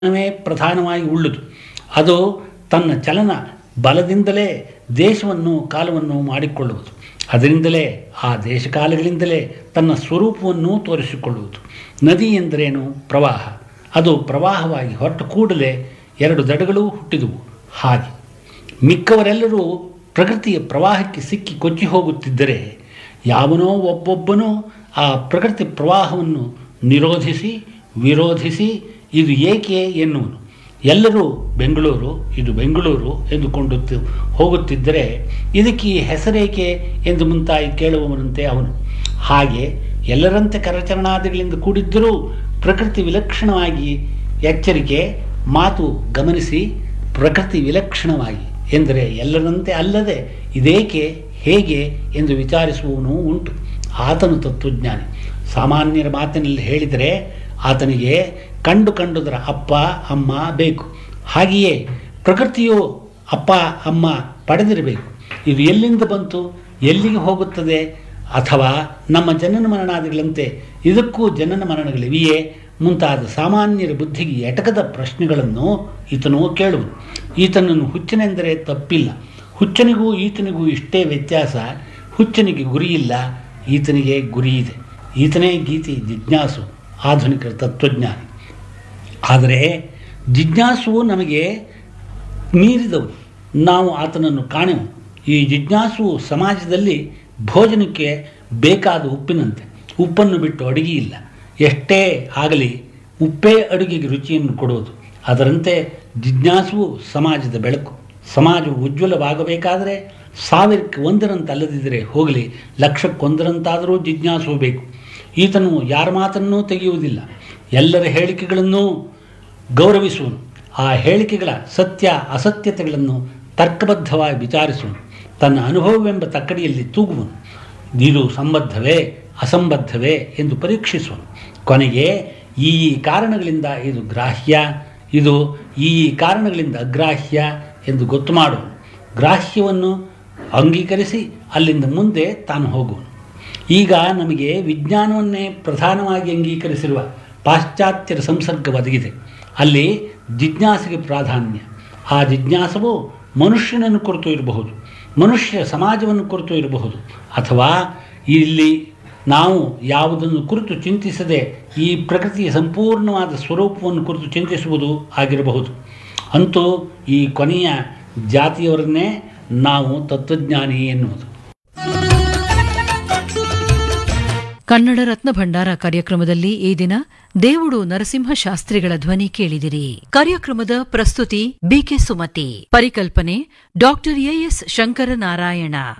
ವಿಜ್ಞಾನವೇ ಪ್ರಧಾನವಾಗಿ ಉಳ್ಳುದು ಅದು ತನ್ನ ಚಲನ ಬಲದಿಂದಲೇ ದೇಶವನ್ನು ಕಾಲವನ್ನು ಮಾಡಿಕೊಳ್ಳುವುದು ಅದರಿಂದಲೇ ಆ ದೇಶಕಾಲಗಳಿಂದಲೇ ತನ್ನ ಸ್ವರೂಪವನ್ನು ತೋರಿಸಿಕೊಳ್ಳುವುದು ನದಿ ಎಂದರೇನು ಪ್ರವಾಹ ಅದು ಪ್ರವಾಹವಾಗಿ ಹೊರಟ ಕೂಡಲೇ ಎರಡು ದಡಗಳು ಹುಟ್ಟಿದುವು ಹಾಗೆ ಮಿಕ್ಕವರೆಲ್ಲರೂ ಪ್ರಕೃತಿಯ ಪ್ರವಾಹಕ್ಕೆ ಸಿಕ್ಕಿ ಕೊಚ್ಚಿ ಹೋಗುತ್ತಿದ್ದರೆ ಯಾವನೋ ಒಬ್ಬೊಬ್ಬನೂ ಆ ಪ್ರಕೃತಿ ಪ್ರವಾಹವನ್ನು ನಿರೋಧಿಸಿ ವಿರೋಧಿಸಿ ಇದು ಏಕೆ ಎನ್ನುವನು ಎಲ್ಲರೂ ಬೆಂಗಳೂರು ಇದು ಬೆಂಗಳೂರು ಎಂದುಕೊಂಡು ಹೋಗುತ್ತಿದ್ದರೆ ಇದಕ್ಕೆ ಈ ಹೆಸರೇಕೆ ಎಂದು ಮುಂತಾಗಿ ಕೇಳುವವನಂತೆ ಅವನು ಹಾಗೆ ಎಲ್ಲರಂತೆ ಕರಚರಣಾದಿಗಳಿಂದ ಕೂಡಿದ್ದರೂ ಪ್ರಕೃತಿ ವಿಲಕ್ಷಣವಾಗಿ ಎಚ್ಚರಿಕೆ ಮಾತು ಗಮನಿಸಿ ಪ್ರಕೃತಿ ವಿಲಕ್ಷಣವಾಗಿ ಎಂದರೆ ಎಲ್ಲರಂತೆ ಅಲ್ಲದೆ ಇದೇಕೆ ಹೇಗೆ ಎಂದು ವಿಚಾರಿಸುವವನು ಉಂಟು ಆತನು ತತ್ವಜ್ಞಾನಿ ಸಾಮಾನ್ಯರ ಮಾತಿನಲ್ಲಿ ಹೇಳಿದರೆ ಆತನಿಗೆ ಕಂಡು ಕಂಡುದರ ಅಪ್ಪ ಅಮ್ಮ ಬೇಕು ಹಾಗೆಯೇ ಪ್ರಕೃತಿಯು ಅಪ್ಪ ಅಮ್ಮ ಪಡೆದಿರಬೇಕು ಇದು ಎಲ್ಲಿಂದ ಬಂತು ಎಲ್ಲಿಗೆ ಹೋಗುತ್ತದೆ ಅಥವಾ ನಮ್ಮ ಜನನ ಮರಣಾದಿಗಳಂತೆ ಇದಕ್ಕೂ ಜನನ ಮರಣಗಳಿವೆಯೇ ಮುಂತಾದ ಸಾಮಾನ್ಯರ ಬುದ್ಧಿಗೆ ಎಟಕದ ಪ್ರಶ್ನೆಗಳನ್ನು ಈತನು ಕೇಳುವುದು ಈತನನ್ನು ಹುಚ್ಚನೆಂದರೆ ತಪ್ಪಿಲ್ಲ ಹುಚ್ಚನಿಗೂ ಈತನಿಗೂ ಇಷ್ಟೇ ವ್ಯತ್ಯಾಸ ಹುಚ್ಚನಿಗೆ ಗುರಿಯಿಲ್ಲ ಈತನಿಗೆ ಗುರಿ ಇದೆ ಈತನೇ ಗೀತಿ ಜಿಜ್ಞಾಸು ಆಧುನಿಕ ತತ್ವಜ್ಞಾನಿ ಆದರೆ ಜಿಜ್ಞಾಸು ನಮಗೆ ಮೀರಿದವು ನಾವು ಆತನನ್ನು ಕಾಣೆವು ಈ ಜಿಜ್ಞಾಸು ಸಮಾಜದಲ್ಲಿ ಭೋಜನಕ್ಕೆ ಬೇಕಾದ ಉಪ್ಪಿನಂತೆ ಉಪ್ಪನ್ನು ಬಿಟ್ಟು ಅಡುಗೆ ಇಲ್ಲ ಎಷ್ಟೇ ಆಗಲಿ ಉಪ್ಪೇ ಅಡುಗೆಗೆ ರುಚಿಯನ್ನು ಕೊಡುವುದು ಅದರಂತೆ ಜಿಜ್ಞಾಸುವು ಸಮಾಜದ ಬೆಳಕು ಸಮಾಜವು ಉಜ್ವಲವಾಗಬೇಕಾದರೆ ಸಾವಿರಕ್ಕೆ ಒಂದರಂತಲ್ಲದಿದ್ದರೆ ಹೋಗಲಿ ಲಕ್ಷಕ್ಕೊಂದರಂತಾದರೂ ಜಿಜ್ಞಾಸು ಬೇಕು ಈತನು ಯಾರ ಮಾತನ್ನೂ ತೆಗೆಯುವುದಿಲ್ಲ ಎಲ್ಲರ ಹೇಳಿಕೆಗಳನ್ನೂ ಗೌರವಿಸುವನು ಆ ಹೇಳಿಕೆಗಳ ಸತ್ಯ ಅಸತ್ಯತೆಗಳನ್ನು ತರ್ಕಬದ್ಧವಾಗಿ ವಿಚಾರಿಸುವನು ತನ್ನ ಅನುಭವವೆಂಬ ತಕ್ಕಡಿಯಲ್ಲಿ ತೂಗುವನು ಇದು ಸಂಬದ್ಧವೇ ಅಸಂಬದ್ಧವೇ ಎಂದು ಪರೀಕ್ಷಿಸುವನು ಕೊನೆಗೆ ಈ ಕಾರಣಗಳಿಂದ ಇದು ಗ್ರಾಹ್ಯ ಇದು ಈ ಕಾರಣಗಳಿಂದ ಅಗ್ರಾಹ್ಯ ಎಂದು ಗೊತ್ತು ಮಾಡುವನು ಗ್ರಾಹ್ಯವನ್ನು ಅಂಗೀಕರಿಸಿ ಅಲ್ಲಿಂದ ಮುಂದೆ ತಾನು ಹೋಗುವನು ಈಗ ನಮಗೆ ವಿಜ್ಞಾನವನ್ನೇ ಪ್ರಧಾನವಾಗಿ ಅಂಗೀಕರಿಸಿರುವ ಪಾಶ್ಚಾತ್ಯರ ಸಂಸರ್ಗ ಒದಗಿದೆ ಅಲ್ಲಿ ಜಿಜ್ಞಾಸೆಗೆ ಪ್ರಾಧಾನ್ಯ ಆ ಜಿಜ್ಞಾಸವು ಮನುಷ್ಯನನ್ನು ಕುರಿತು ಇರಬಹುದು ಮನುಷ್ಯ ಸಮಾಜವನ್ನು ಕುರಿತು ಇರಬಹುದು ಅಥವಾ ಇಲ್ಲಿ ನಾವು ಯಾವುದನ್ನು ಕುರಿತು ಚಿಂತಿಸದೆ ಈ ಪ್ರಕೃತಿಯ ಸಂಪೂರ್ಣವಾದ ಸ್ವರೂಪವನ್ನು ಕುರಿತು ಚಿಂತಿಸುವುದು ಆಗಿರಬಹುದು ಅಂತೂ ಈ ಕೊನೆಯ ಜಾತಿಯವರನ್ನೇ ನಾವು ತತ್ವಜ್ಞಾನಿ ಎನ್ನುವುದು ಕನ್ನಡ ರತ್ನ ಭಂಡಾರ ಕಾರ್ಯಕ್ರಮದಲ್ಲಿ ಈ ದಿನ ದೇವುಡು ನರಸಿಂಹ ಶಾಸ್ತ್ರಿಗಳ ಧ್ವನಿ ಕೇಳಿದಿರಿ ಕಾರ್ಯಕ್ರಮದ ಪ್ರಸ್ತುತಿ ಬಿಕೆ ಸುಮತಿ ಪರಿಕಲ್ಪನೆ ಡಾಕ್ಟರ್ ಎಎಸ್ ಶಂಕರನಾರಾಯಣ